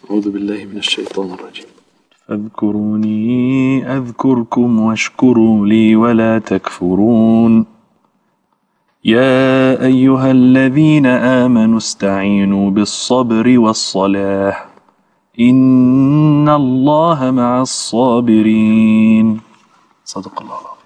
أعوذ بالله من الشيطان الرجيم فاذكروني أذكركم واشكروا لي ولا تكفرون يا أيها الذين آمنوا استعينوا بالصبر والصلاة إن الله مع الصابرين صدق الله العظيم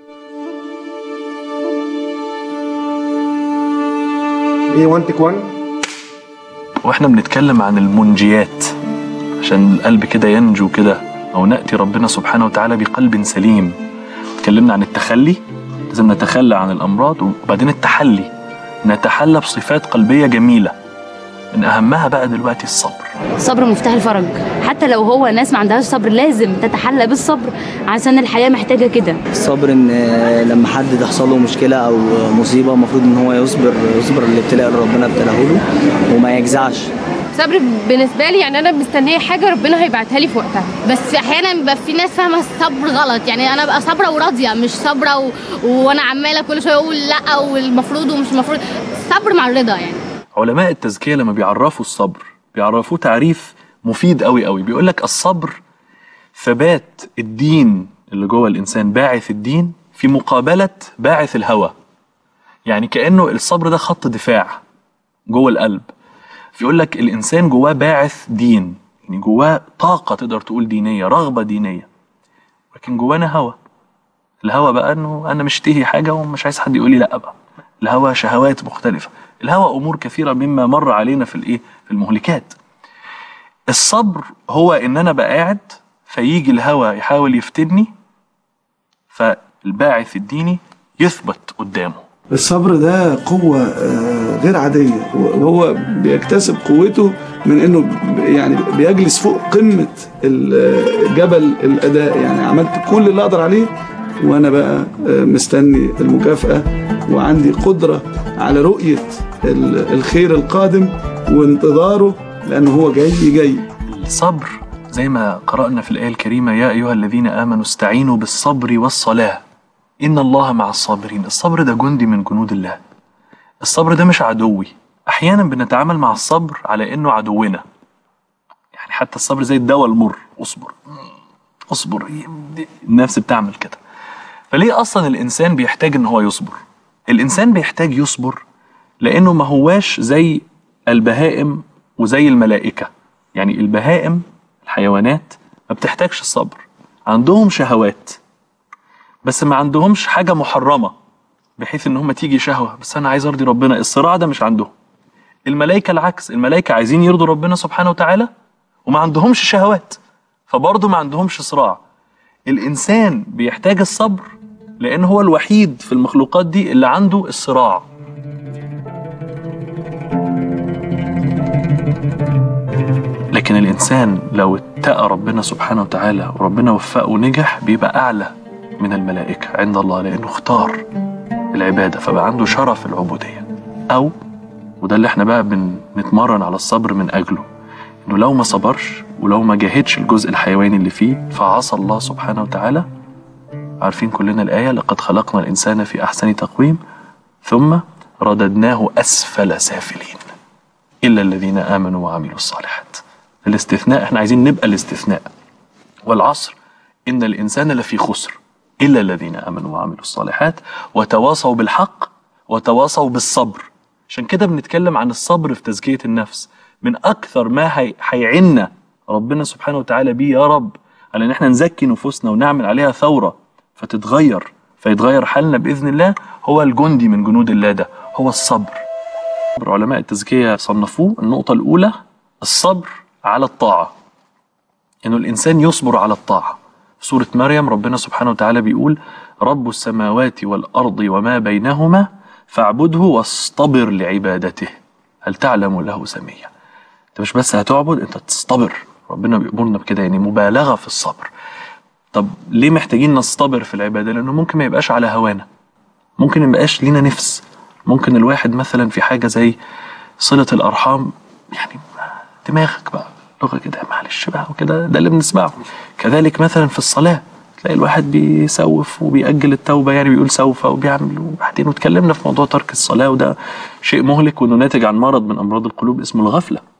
ايه 1 تك 1 واحنا بنتكلم عن المنجيات عشان القلب كده ينجو كده او ناتي ربنا سبحانه وتعالى بقلب سليم اتكلمنا عن التخلي لازم نتخلى عن الامراض وبعدين التحلي نتحلى بصفات قلبيه جميله من اهمها بقى دلوقتي الصبر الصبر مفتاح الفرج حتى لو هو ناس ما عندهاش صبر لازم تتحلى بالصبر عشان الحياه محتاجه كده الصبر ان لما حد تحصل له مشكله او مصيبه المفروض ان هو يصبر يصبر الابتلاء اللي ربنا ابتلاه له وما يجزعش صبر بالنسبه لي يعني انا مستنيه حاجه ربنا هيبعتها لي في وقتها بس احيانا بيبقى في ناس فاهمه الصبر غلط يعني انا ابقى صابره وراضيه مش صابره و... وانا عماله كل شويه اقول لا والمفروض ومش المفروض الصبر مع الرضا يعني علماء التزكيه لما بيعرفوا الصبر بيعرفوه تعريف مفيد قوي قوي بيقول لك الصبر ثبات الدين اللي جوه الانسان باعث الدين في مقابله باعث الهوى يعني كانه الصبر ده خط دفاع جوه القلب بيقول لك الانسان جواه باعث دين يعني جواه طاقه تقدر تقول دينيه رغبه دينيه لكن جوانا هوى الهوى بقى انه انا مشتهي حاجه ومش عايز حد يقول لي لا بقى الهوى شهوات مختلفه الهوى امور كثيره مما مر علينا في الايه في المهلكات الصبر هو ان انا بقى قاعد فيجي الهوى يحاول يفتني فالباعث الديني يثبت قدامه الصبر ده قوة آه، غير عادية وهو بيكتسب قوته من انه ب- يعني بيجلس فوق قمة ال- جبل الأداء يعني عملت كل اللي أقدر عليه وأنا بقى آه، مستني المكافأة وعندي قدرة على رؤية ال- الخير القادم وانتظاره لأنه هو جاي جاي الصبر زي ما قرأنا في الآية الكريمة يا أيها الذين آمنوا استعينوا بالصبر والصلاة إن الله مع الصابرين الصبر ده جندي من جنود الله الصبر ده مش عدوي أحيانا بنتعامل مع الصبر على إنه عدونا يعني حتى الصبر زي الدواء المر اصبر اصبر النفس بتعمل كده فليه أصلا الإنسان بيحتاج إن هو يصبر الإنسان بيحتاج يصبر لأنه ما هواش زي البهائم وزي الملائكة يعني البهائم الحيوانات ما بتحتاجش الصبر عندهم شهوات بس ما عندهمش حاجة محرمة بحيث ان هم تيجي شهوة بس انا عايز ارضي ربنا الصراع ده مش عندهم الملائكة العكس الملائكة عايزين يرضوا ربنا سبحانه وتعالى وما عندهمش شهوات فبرضه ما عندهمش صراع الانسان بيحتاج الصبر لان هو الوحيد في المخلوقات دي اللي عنده الصراع لكن الانسان لو اتقى ربنا سبحانه وتعالى وربنا وفقه ونجح بيبقى اعلى من الملائكه عند الله لانه اختار العباده فبقى عنده شرف العبوديه او وده اللي احنا بقى بنتمرن على الصبر من اجله انه لو ما صبرش ولو ما جاهدش الجزء الحيواني اللي فيه فعصى الله سبحانه وتعالى عارفين كلنا الايه لقد خلقنا الانسان في احسن تقويم ثم رددناه اسفل سافلين الا الذين امنوا وعملوا الصالحات الاستثناء احنا عايزين نبقى الاستثناء والعصر ان الانسان لفي خسر الا الذين امنوا وعملوا الصالحات وتواصوا بالحق وتواصوا بالصبر عشان كده بنتكلم عن الصبر في تزكيه النفس من اكثر ما هي- هيعنا ربنا سبحانه وتعالى بيه يا رب على ان احنا نزكي نفوسنا ونعمل عليها ثوره فتتغير فيتغير حالنا باذن الله هو الجندي من جنود الله ده هو الصبر علماء التزكيه صنفوه النقطه الاولى الصبر على الطاعه انه الانسان يصبر على الطاعه في سوره مريم ربنا سبحانه وتعالى بيقول رب السماوات والارض وما بينهما فاعبده واصطبر لعبادته هل تعلم له سميا انت مش بس هتعبد انت تصطبر ربنا بيأمرنا بكده يعني مبالغه في الصبر طب ليه محتاجين نصطبر في العباده لانه ممكن ما يبقاش على هوانا ممكن ما يبقاش لينا نفس ممكن الواحد مثلا في حاجه زي صله الارحام يعني دماغك بقى لغه كده معلش بقى وكده ده اللي بنسمعه كذلك مثلا في الصلاه تلاقي الواحد بيسوف وبيأجل التوبة يعني بيقول سوف وبيعمل وبعدين واتكلمنا في موضوع ترك الصلاة وده شيء مهلك وانه ناتج عن مرض من أمراض القلوب اسمه الغفلة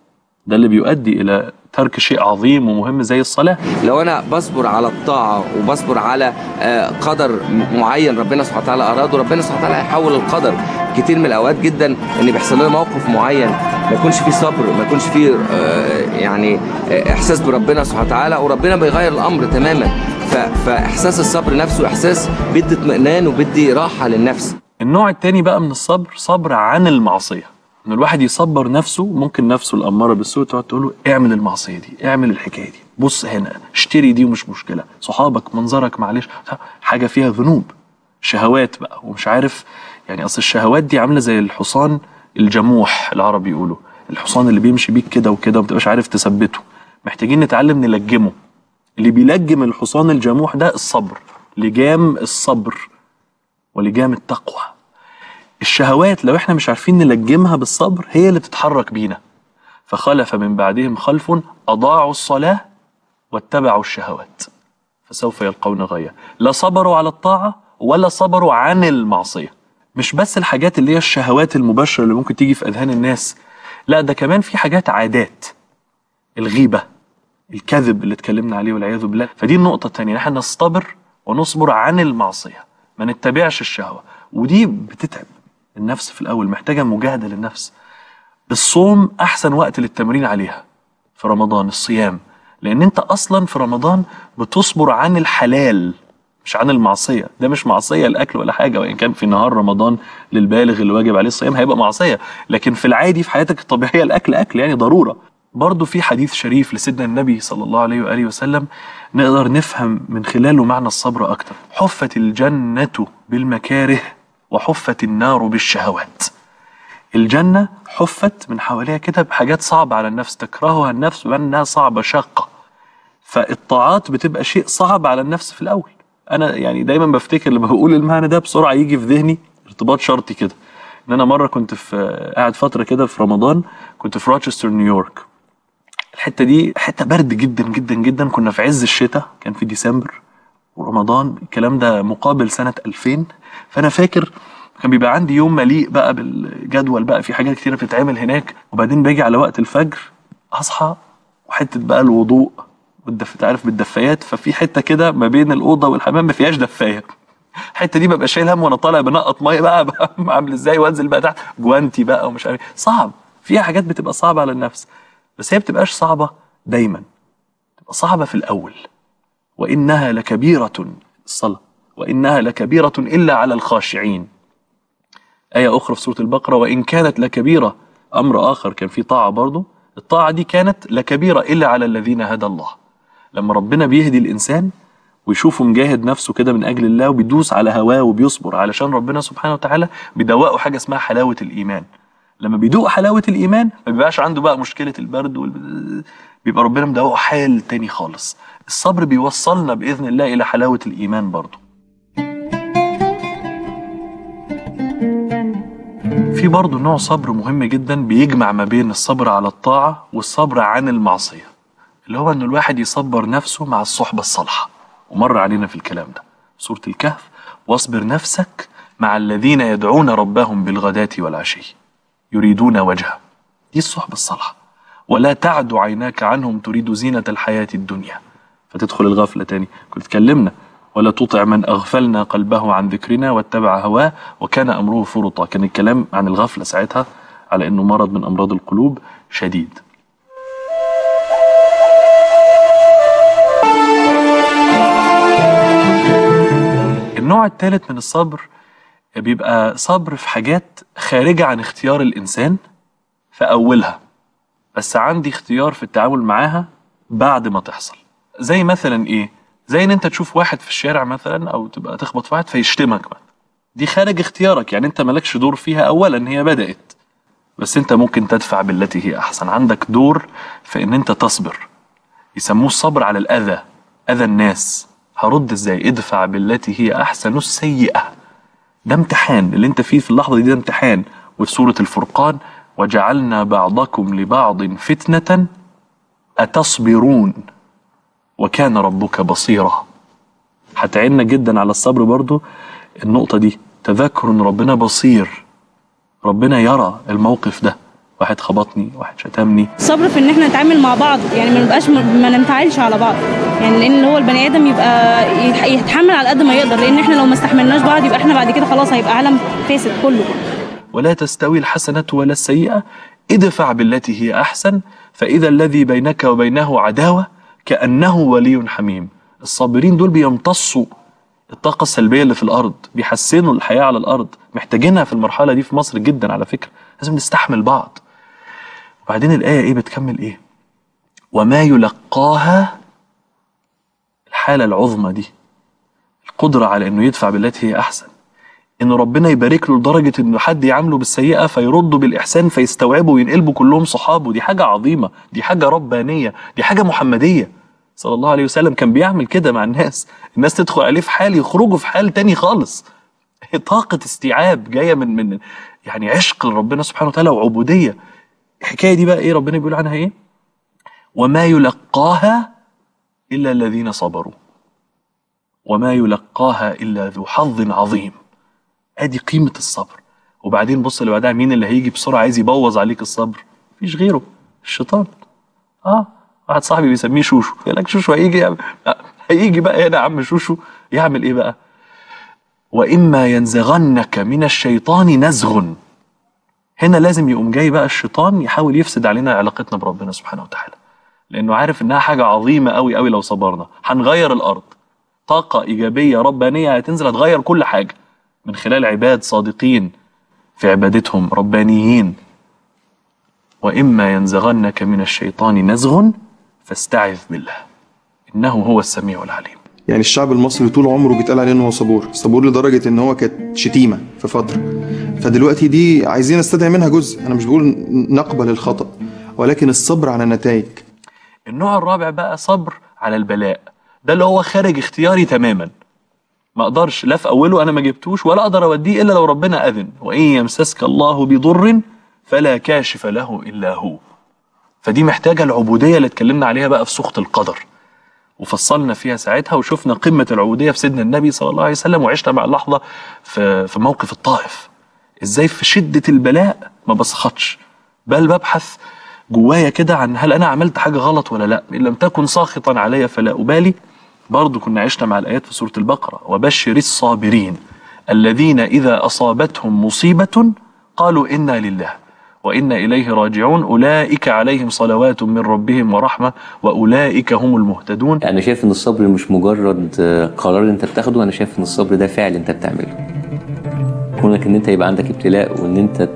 ده اللي بيؤدي الى ترك شيء عظيم ومهم زي الصلاه لو انا بصبر على الطاعه وبصبر على آه، قدر م- معين ربنا سبحانه وتعالى اراده ربنا سبحانه وتعالى هيحول القدر كتير من الاوقات جدا ان بيحصل لنا موقف معين ما يكونش فيه صبر ما يكونش فيه آه، يعني آه، احساس بربنا سبحانه وتعالى وربنا بيغير الامر تماما ف- فاحساس الصبر نفسه احساس بيدي اطمئنان وبيدي راحه للنفس النوع التاني بقى من الصبر صبر عن المعصية ان الواحد يصبر نفسه ممكن نفسه الأمارة بالسوء تقعد تقول له اعمل المعصية دي اعمل الحكاية دي بص هنا اشتري دي ومش مشكلة صحابك منظرك معلش حاجة فيها ذنوب شهوات بقى ومش عارف يعني أصل الشهوات دي عاملة زي الحصان الجموح العرب يقولوا الحصان اللي بيمشي بيك كده وكده ومتبقاش عارف تثبته محتاجين نتعلم نلجمه اللي بيلجم الحصان الجموح ده الصبر لجام الصبر ولجام التقوى الشهوات لو احنا مش عارفين نلجمها بالصبر هي اللي بتتحرك بينا فخلف من بعدهم خلف أضاعوا الصلاة واتبعوا الشهوات فسوف يلقون غاية لا صبروا على الطاعة ولا صبروا عن المعصية مش بس الحاجات اللي هي الشهوات المباشرة اللي ممكن تيجي في أذهان الناس لا ده كمان في حاجات عادات الغيبة الكذب اللي اتكلمنا عليه والعياذ بالله فدي النقطة التانية نحن نصطبر ونصبر عن المعصية ما نتبعش الشهوة ودي بتتعب النفس في الأول محتاجة مجاهدة للنفس الصوم أحسن وقت للتمرين عليها في رمضان الصيام لأن أنت أصلا في رمضان بتصبر عن الحلال مش عن المعصية ده مش معصية الأكل ولا حاجة وإن كان في نهار رمضان للبالغ اللي واجب عليه الصيام هيبقى معصية لكن في العادي في حياتك الطبيعية الأكل أكل يعني ضرورة برضه في حديث شريف لسيدنا النبي صلى الله عليه وآله وسلم نقدر نفهم من خلاله معنى الصبر أكتر حفت الجنة بالمكاره وحفت النار بالشهوات الجنة حفت من حواليها كده بحاجات صعبة على النفس تكرهها النفس بأنها صعبة شاقة فالطاعات بتبقى شيء صعب على النفس في الأول أنا يعني دايما بفتكر لما بقول المعنى ده بسرعة يجي في ذهني ارتباط شرطي كده إن أنا مرة كنت في قاعد فترة كده في رمضان كنت في روتشستر نيويورك الحتة دي حتة برد جدا جدا جدا كنا في عز الشتاء كان في ديسمبر ورمضان الكلام ده مقابل سنة 2000 فأنا فاكر كان بيبقى عندي يوم مليء بقى بالجدول بقى في حاجات كتيرة بتتعمل هناك وبعدين باجي على وقت الفجر أصحى وحتة بقى الوضوء والدف تعرف بالدفايات ففي حتة كده ما بين الأوضة والحمام ما فيهاش دفاية الحته دي ببقى شايل هم وانا طالع بنقط ميه بقى, بقى عامل ازاي وانزل بقى تحت جوانتي بقى ومش عارف إيه. صعب فيها حاجات بتبقى صعبه على النفس بس هي بتبقاش صعبه دايما بتبقى صعبه في الاول وانها لكبيره الصلاه وانها لكبيره الا على الخاشعين ايه اخرى في سوره البقره وان كانت لكبيره امر اخر كان في طاعه برضه الطاعه دي كانت لكبيره الا على الذين هدى الله لما ربنا بيهدي الانسان ويشوفه مجاهد نفسه كده من اجل الله وبيدوس على هواه وبيصبر علشان ربنا سبحانه وتعالى بيدوقه حاجه اسمها حلاوه الايمان لما بيدوق حلاوه الايمان ما بيبقاش عنده بقى مشكله البرد وال... بيبقى ربنا مدوقه حال تاني خالص الصبر بيوصلنا باذن الله الى حلاوه الايمان برضه في برضه نوع صبر مهم جدا بيجمع ما بين الصبر على الطاعه والصبر عن المعصيه اللي هو ان الواحد يصبر نفسه مع الصحبه الصالحه ومر علينا في الكلام ده سورة الكهف واصبر نفسك مع الذين يدعون ربهم بالغداة والعشي يريدون وجهه دي الصحبة الصالحة ولا تعد عيناك عنهم تريد زينة الحياة الدنيا فتدخل الغفلة تاني كنت اتكلمنا ولا تطع من أغفلنا قلبه عن ذكرنا واتبع هواه وكان أمره فرطا كان الكلام عن الغفلة ساعتها على أنه مرض من أمراض القلوب شديد النوع الثالث من الصبر بيبقى صبر في حاجات خارجة عن اختيار الإنسان في أولها بس عندي اختيار في التعامل معاها بعد ما تحصل زي مثلا إيه؟ زي إن أنت تشوف واحد في الشارع مثلا أو تبقى تخبط في واحد فيشتمك مثلا دي خارج اختيارك يعني أنت مالكش دور فيها أولا هي بدأت بس أنت ممكن تدفع بالتي هي أحسن عندك دور في إن أنت تصبر يسموه الصبر على الأذى أذى الناس هرد ازاي ادفع بالتي هي احسن السيئه ده امتحان اللي انت فيه في اللحظه دي ده امتحان وفي سوره الفرقان وجعلنا بعضكم لبعض فتنه اتصبرون وكان ربك بصيرا هتعيننا جدا على الصبر برضو النقطه دي تذكر ان ربنا بصير ربنا يرى الموقف ده واحد خبطني واحد شتمني الصبر في ان احنا نتعامل مع بعض يعني ما نبقاش ما ننفعلش على بعض يعني لان هو البني ادم يبقى يتح- يتحمل على قد ما يقدر لان احنا لو ما استحملناش بعض يبقى احنا بعد كده خلاص هيبقى عالم فاسد كله ولا تستوي الحسنة ولا السيئة ادفع بالتي هي أحسن فإذا الذي بينك وبينه عداوة كأنه ولي حميم الصابرين دول بيمتصوا الطاقة السلبية اللي في الأرض بيحسنوا الحياة على الأرض محتاجينها في المرحلة دي في مصر جدا على فكرة لازم نستحمل بعض وبعدين الآية إيه بتكمل إيه وما يلقاها الحالة العظمى دي القدرة على إنه يدفع بالتي هي أحسن ان ربنا يبارك له لدرجه انه حد يعامله بالسيئه فيرده بالاحسان فيستوعبه وينقلبوا كلهم صحابه دي حاجه عظيمه دي حاجه ربانيه دي حاجه محمديه صلى الله عليه وسلم كان بيعمل كده مع الناس الناس تدخل عليه في حال يخرجوا في حال تاني خالص طاقه استيعاب جايه من من يعني عشق لربنا سبحانه وتعالى وعبوديه الحكايه دي بقى ايه ربنا بيقول عنها ايه وما يلقاها الا الذين صبروا وما يلقاها الا ذو حظ عظيم ادي قيمه الصبر وبعدين بص اللي بعدها مين اللي هيجي بسرعه عايز يبوظ عليك الصبر مفيش غيره الشيطان اه واحد صاحبي بيسميه شوشو يقول لك شوشو هيجي يعمل آه، هيجي بقى هنا يا عم شوشو يعمل ايه بقى واما ينزغنك من الشيطان نزغ هنا لازم يقوم جاي بقى الشيطان يحاول يفسد علينا علاقتنا بربنا سبحانه وتعالى لانه عارف انها حاجه عظيمه قوي قوي لو صبرنا هنغير الارض طاقه ايجابيه ربانيه هتنزل هتغير كل حاجه من خلال عباد صادقين في عبادتهم ربانيين واما ينزغنك من الشيطان نزغ فاستعذ بالله انه هو السميع العليم يعني الشعب المصري طول عمره بيتقال عليه ان هو صبور صبور لدرجه ان هو كانت شتيمه في فتره فدلوقتي دي عايزين نستدعي منها جزء انا مش بقول نقبل الخطا ولكن الصبر على النتائج النوع الرابع بقى صبر على البلاء ده اللي هو خارج اختياري تماما ما اقدرش لا في اوله انا ما جبتوش ولا اقدر اوديه الا لو ربنا اذن وان يمسسك الله بضر فلا كاشف له الا هو فدي محتاجه العبوديه اللي اتكلمنا عليها بقى في سخط القدر وفصلنا فيها ساعتها وشفنا قمه العبوديه في سيدنا النبي صلى الله عليه وسلم وعشنا مع اللحظه في في موقف الطائف ازاي في شده البلاء ما بسخطش بل ببحث جوايا كده عن هل انا عملت حاجه غلط ولا لا ان لم تكن ساخطا علي فلا ابالي برضو كنا عشنا مع الآيات في سورة البقرة وبشر الصابرين الذين إذا أصابتهم مصيبة قالوا إنا لله وإنا إليه راجعون أولئك عليهم صلوات من ربهم ورحمة وأولئك هم المهتدون انا شايف ان الصبر مش مجرد آه، قرار انت بتاخده انا شايف ان الصبر ده فعل انت بتعمله كونك ان انت يبقى عندك ابتلاء وان انت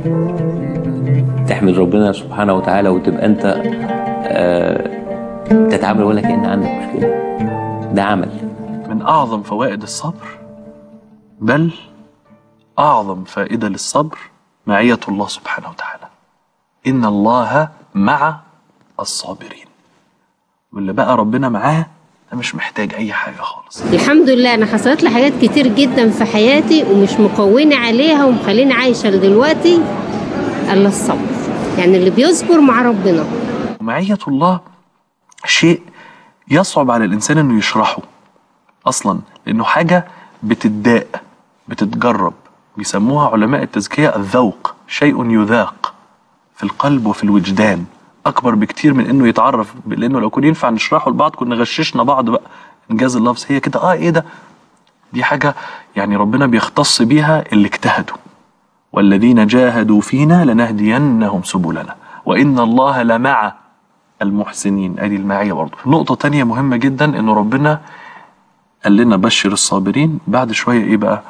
تحمد ربنا سبحانه وتعالى وتبقى انت آه، تتعامل ولا كأن عندك مشكلة ده عمل من أعظم فوائد الصبر بل أعظم فائدة للصبر معية الله سبحانه وتعالى إن الله مع الصابرين واللي بقى ربنا معاه ده مش محتاج أي حاجة خالص الحمد لله انا حصلت لي حاجات كتير جدا في حياتي ومش مقوني عليها ومخليني عايشه لدلوقتي الا الصبر يعني اللي بيصبر مع ربنا ومعية الله شيء يصعب على الإنسان إنه يشرحه أصلا لأنه حاجة بتداء بتتجرب بيسموها علماء التزكية الذوق شيء يذاق في القلب وفي الوجدان أكبر بكتير من إنه يتعرف لأنه لو كنا ينفع نشرحه لبعض كنا غششنا بعض بقى إنجاز اللفظ هي كده آه إيه ده دي حاجة يعني ربنا بيختص بيها اللي اجتهدوا والذين جاهدوا فينا لنهدينهم سبلنا وإن الله لمع المحسنين ادي المعية برضه نقطة تانية مهمة جدا انه ربنا قال لنا بشر الصابرين بعد شوية ايه بقى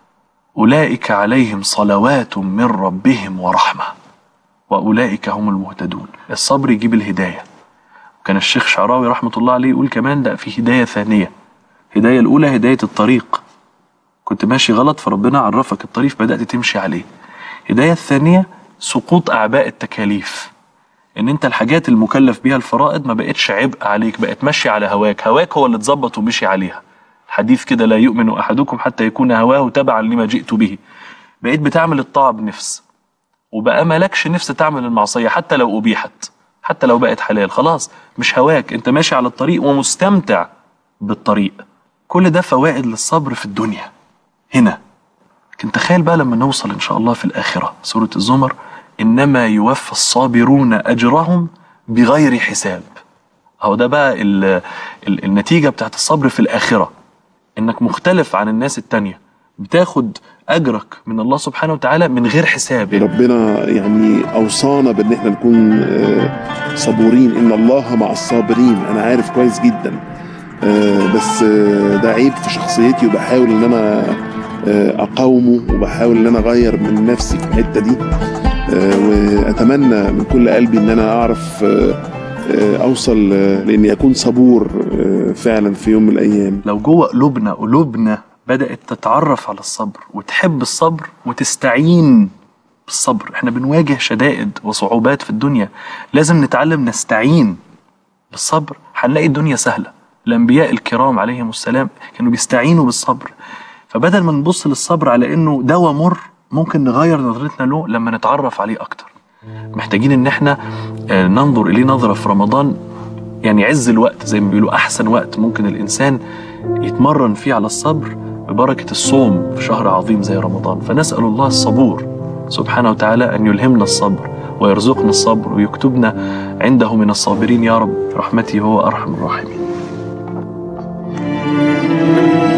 اولئك عليهم صلوات من ربهم ورحمة واولئك هم المهتدون الصبر يجيب الهداية وكان الشيخ شعراوي رحمة الله عليه يقول كمان ده في هداية ثانية الهداية الأولى هداية الطريق كنت ماشي غلط فربنا عرفك الطريق بدأت تمشي عليه الهداية الثانية سقوط أعباء التكاليف ان انت الحاجات المكلف بيها الفرائض ما بقتش عبء عليك بقت ماشي على هواك هواك هو اللي اتظبط ومشي عليها حديث كده لا يؤمن احدكم حتى يكون هواه تبعا لما جئت به بقيت بتعمل الطاعه بنفس وبقى مالكش نفس تعمل المعصيه حتى لو ابيحت حتى لو بقت حلال خلاص مش هواك انت ماشي على الطريق ومستمتع بالطريق كل ده فوائد للصبر في الدنيا هنا لكن تخيل بقى لما نوصل ان شاء الله في الاخره سوره الزمر إنما يوفى الصابرون أجرهم بغير حساب أهو ده بقى ال ال النتيجة بتاعت الصبر في الآخرة إنك مختلف عن الناس التانية بتاخد أجرك من الله سبحانه وتعالى من غير حساب ربنا يعني اوصانا بان احنا نكون آه، صبورين ان الله مع الصابرين انا عارف كويس جدا آه، بس آه، ده عيب في شخصيتي وبحاول ان انا آه، اقاومه وبحاول ان انا اغير من نفسي في الحته دي آه، واتمنى من كل قلبي ان انا اعرف آه، آه، اوصل آه، لاني اكون صبور آه، فعلا في يوم من الايام لو جوه قلوبنا قلوبنا بدأت تتعرف على الصبر وتحب الصبر وتستعين بالصبر احنا بنواجه شدائد وصعوبات في الدنيا لازم نتعلم نستعين بالصبر هنلاقي الدنيا سهلة الأنبياء الكرام عليهم السلام كانوا بيستعينوا بالصبر فبدل ما نبص للصبر على إنه دواء مر ممكن نغير نظرتنا له لما نتعرف عليه أكتر محتاجين إن احنا آه، ننظر إليه نظرة في رمضان يعني عز الوقت زي ما بيقولوا أحسن وقت ممكن الإنسان يتمرن فيه على الصبر ببركة الصوم في شهر عظيم زي رمضان فنسأل الله الصبور سبحانه وتعالى أن يلهمنا الصبر ويرزقنا الصبر ويكتبنا عنده من الصابرين يا رب برحمته هو أرحم الراحمين